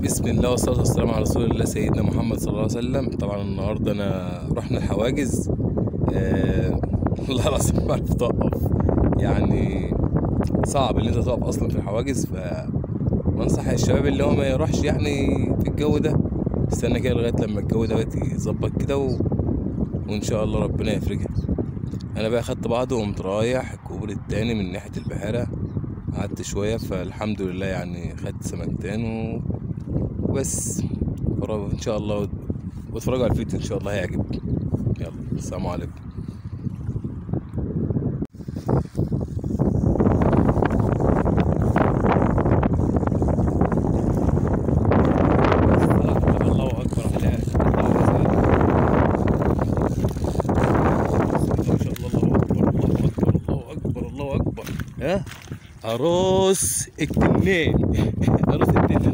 بسم الله والصلاة والسلام على رسول الله سيدنا محمد صلى الله عليه وسلم طبعا النهاردة أنا رحنا الحواجز آه والله العظيم ما عرفت أقف يعني صعب إن أنت تقف أصلا في الحواجز فبنصح الشباب اللي هو ما يروحش يعني في الجو ده استنى كده لغاية لما الجو ده يظبط كده و... وإن شاء الله ربنا يفرجها أنا بقى خدت بعض وقمت رايح الكوبري التاني من ناحية البحيرة قعدت شوية فالحمد لله يعني خدت سمكتين و... وبس ورا- ان شاء الله واتفرجوا على الفيديو ان شاء الله هيعجبكم يلا السلام عليكم الله اكبر على ما شاء الله الله اكبر الله اكبر الله اكبر الله اكبر ها عروس التنين عروس التنين